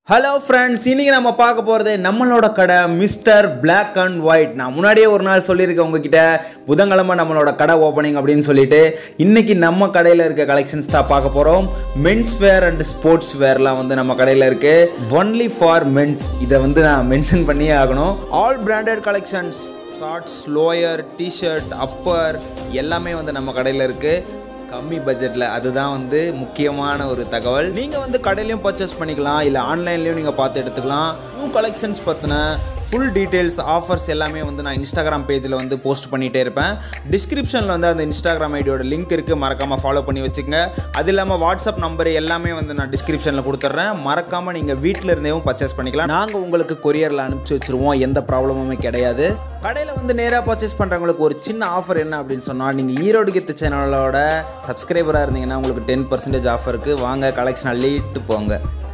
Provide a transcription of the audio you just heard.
hello friends இன்னைக்கு நம்ம பார்க்க போகிறது நம்மளோட கடை மிஸ்டர் Black அண்ட் ஒயிட் நான் முன்னாடியே ஒரு நாள் சொல்லியிருக்கேன் உங்ககிட்ட புதன்கிழமை நம்மளோட கடை ஓப்பனிங் அப்படின்னு சொல்லிட்டு இன்னைக்கு நம்ம கடையில் இருக்க கலெக்ஷன்ஸ் தான் பார்க்க போகிறோம் மென்ஸ் வேர் அண்ட் ஸ்போர்ட்ஸ் வேர்லாம் வந்து நம்ம கடையில் இருக்கு ஒன்லி ஃபார் மென்ஸ் இதை வந்து நான் மென்ஷன் பண்ணியே ஆகணும் all branded collections shorts lower T-shirt upper எல்லாமே வந்து நம்ம கடையில் இருக்குது கம்மி பட்ஜெட்டில் அதுதான் வந்து முக்கியமான ஒரு தகவல் நீங்கள் வந்து கடையிலையும் பர்ச்சேஸ் பண்ணிக்கலாம் இல்லை ஆன்லைன்லேயும் நீங்கள் பார்த்து எடுத்துக்கலாம் நியூ கலெக்ஷன்ஸ் பற்றின ஃபுல் டீட்டெயில்ஸ் ஆஃபர்ஸ் எல்லாமே வந்து நான் இன்ஸ்டாகிராம் பேஜில் வந்து போஸ்ட் பண்ணிகிட்டே இருப்பேன் டிஸ்கிரிப்ஷனில் வந்து அந்த இன்ஸ்டாகிராம் ஐடியோட லிங்க் இருக்குது மறக்காமல் ஃபாலோ பண்ணி வச்சுக்கோங்க அது இல்லாமல் வாட்ஸ்அப் நம்பர் எல்லாமே வந்து நான் டிஸ்கிரிப்ஷனில் கொடுத்துட்றேன் மறக்காமல் நீங்கள் வீட்டில் இருந்தேவும் பர்ச்சேஸ் பண்ணிக்கலாம் நாங்கள் உங்களுக்கு கொரியரில் அனுப்பிச்சி வச்சுருவோம் எந்த ப்ராப்ளமுமே கிடையாது கடையில் வந்து நேராக பர்ச்சேஸ் பண்ணுறவங்களுக்கு ஒரு சின்ன ஆஃபர் என்ன அப்படின்னு சொன்னால் நீங்கள் ஈரோடு கித்து சேனலோட சப்ஸ்கிரைபராக இருந்தீங்கன்னா உங்களுக்கு டென் பர்சன்டேஜ் ஆஃபர் இருக்குது வாங்க கலெக்ஷன் அள்ளிட்டு போங்க